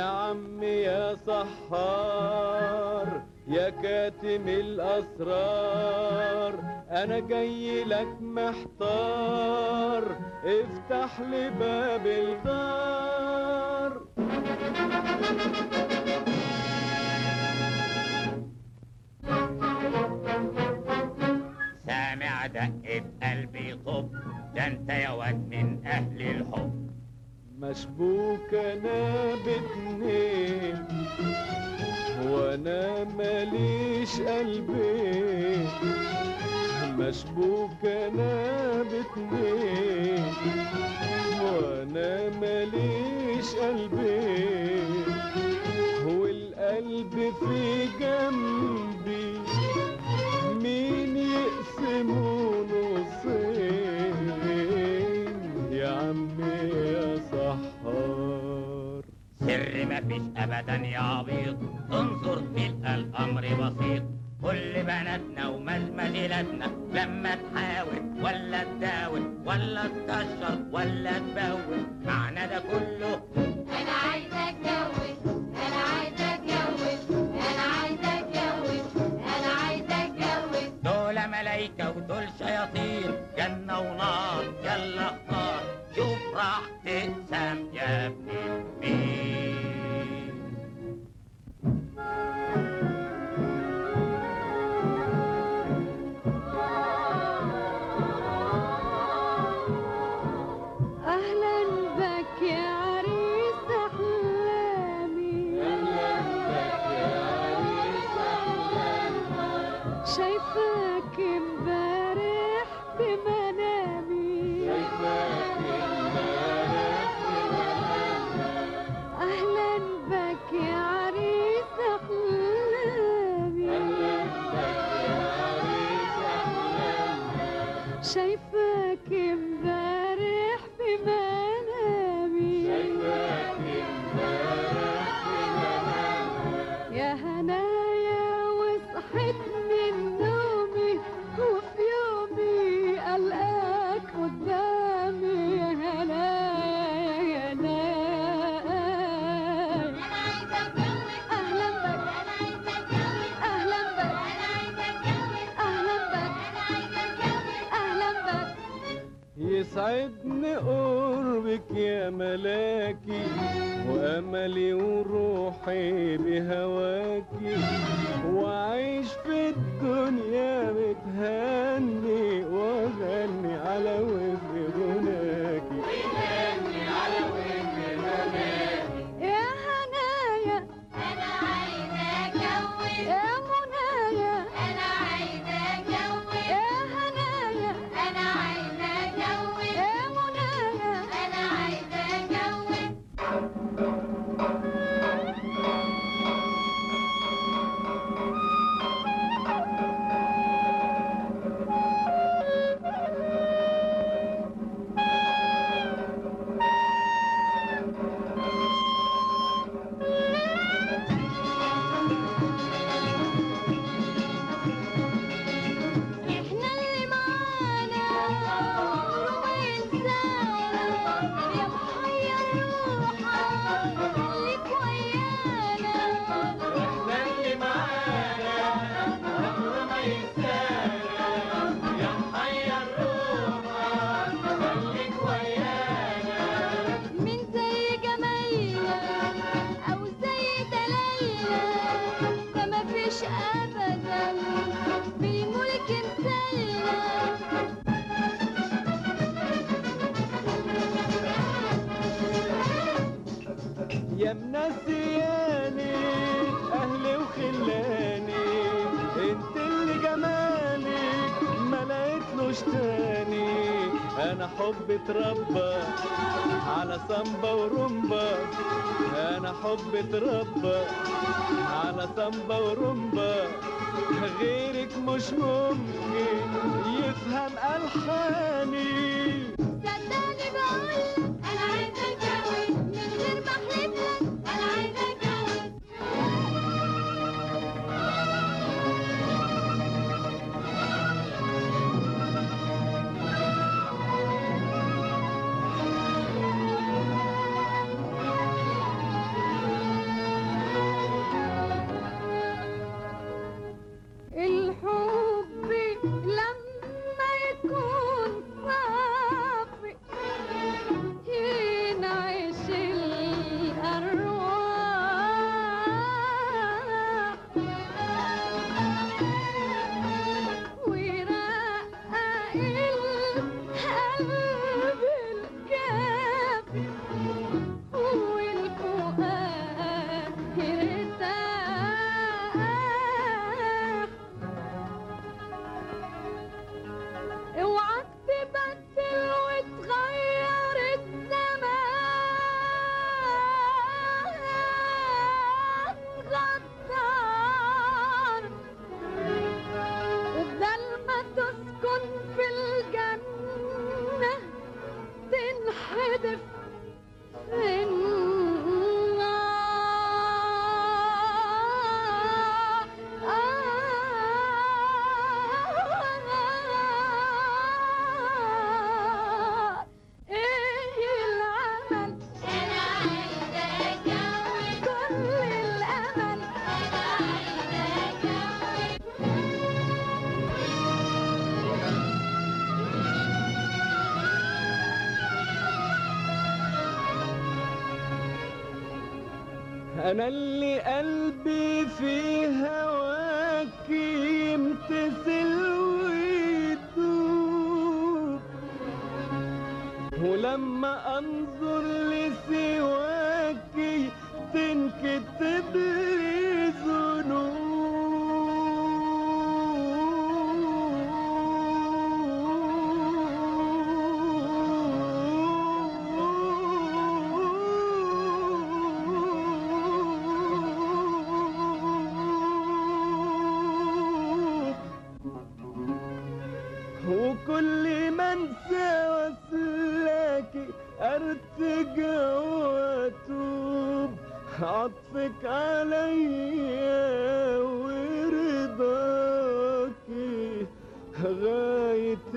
يا عم يا سحار يا كاتم الأسرار أنا جاي لك محتار افتح لي باب الدار سامع دقة قلبي طب ده انت يا واد من اهل الحب مشبوك انا باتنين وانا ماليش قلبي مشبوك انا باتنين وانا ماليش قلبي والقلب في جنبي مين يقسمه نصين يا عمي يا سحار سر مفيش ابدا يا عبيط انظر تلقى الامر بسيط كل بناتنا ومزمزلاتنا لما تحاول ولا تداول ولا تكشر ولا تبول معنى ده كله انا عايزه اتجوز انا عايزه اتجوز انا عايزه اتجوز انا عايزه اتجوز دول ملايكة ودول شياطين جنة ونار يلا اختار شوف راح تقسم يا ابن المين اهلا بك يا عريس احلامي شايفاك امبارح بمنامي اهلا بك يا عريس احلامي شايفاك امبارح بمنامي يا هنايا وصحيت من نومي وفي يومي ألقاك قدامي يا هنايا يا هنايا أهلا بك أهلا بك أهلا بك أهلا بك يسعدني قربك يا ملاكي واملي وروحي بهواكي واعيش في الدنيا متهني واغني على وفق غناكي يا هنايا أنا عايزة أتجوز يا منايا أنا عايزة أتجوز يا هنايا أنا عايزة أتجوز يا منايا أنا عايزة أتجوز احنا اللي معانا عمره ما ينسانا يا محير روحك خليك ويانا احنا اللي معانا عمره ما ينسانا يا محير روحك خليك ويانا من زي جمالنا او زي دلالنا ده مفيش ابدا بالملك مثلنا يا منسياني اهلي وخلاني انت اللي جمالك ما لقيتلوش تاني انا حب اتربى على سامبا ورومبا انا حب اتربى على سامبا ورومبا غيرك مش ممكن يفهم الحاني صدقني بقولك انا عايزه اتجوز من غير ما احلفلك انا عايزه اتجوز انا اللي قلبي في هواك يمتثل ويدوب ولما انظر لسواك تنكتب لي ذنوب وكل ما انسى واسلاكي ارتجع واتوب عطفك عليا ورضاكي غاية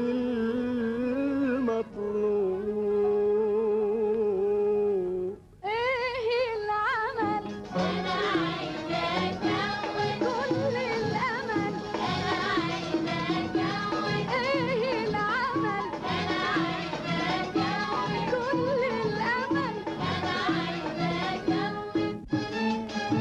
المطلوب ايه العمل انا عايزه اتجوز كل الامل انا عايزه اتجوز ايه العمل انا عايزه اتجوز كل الامل انا عايزه اتجوز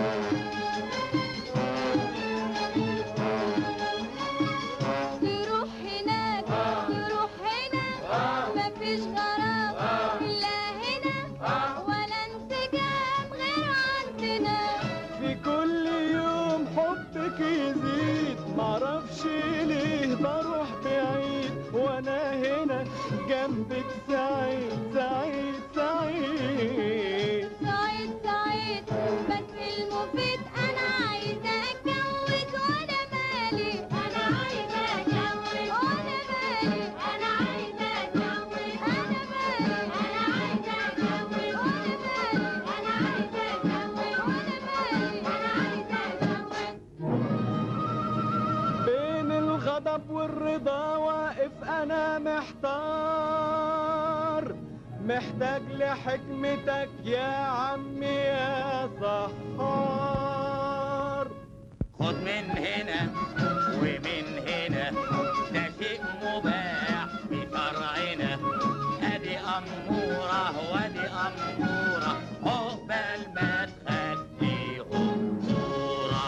تروح هناك تروح هنا مفيش غرام الا هنا ولا انسجام غير عندنا في كل يوم حبك يزيد معرفش ليه بروح بعيد وانا هنا جنبك سعيد سعيد سعيد سعيد سعيد بس المفيد انا عايزه اتجوز وانا مالي انا عايزه اتجوز وانا مالي انا عايزه اتجوز انا مالي انا عايزه اتجوز وانا مالي انا عايزه اتجوز وانا مالي انا عايزه اتجوز بين الغضب والرضا واقف انا محتار محتاج لحكمتك يا عمي يا سحار خد من هنا ومن هنا ده شيء مباح في شرعنا ادي اموره وادي اموره عقبال ما تخليهم صوره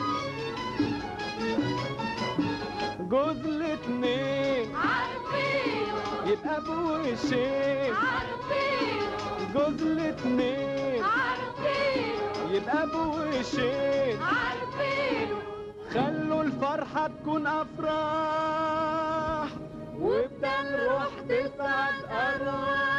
جوز الاتنين عارفينه يبقى بوشين عارفينه جوز الاتنين عارفينه يبقى بوشين عارفينه خلوا الفرحة تكون أفراح وبدل روح تصعد أرواح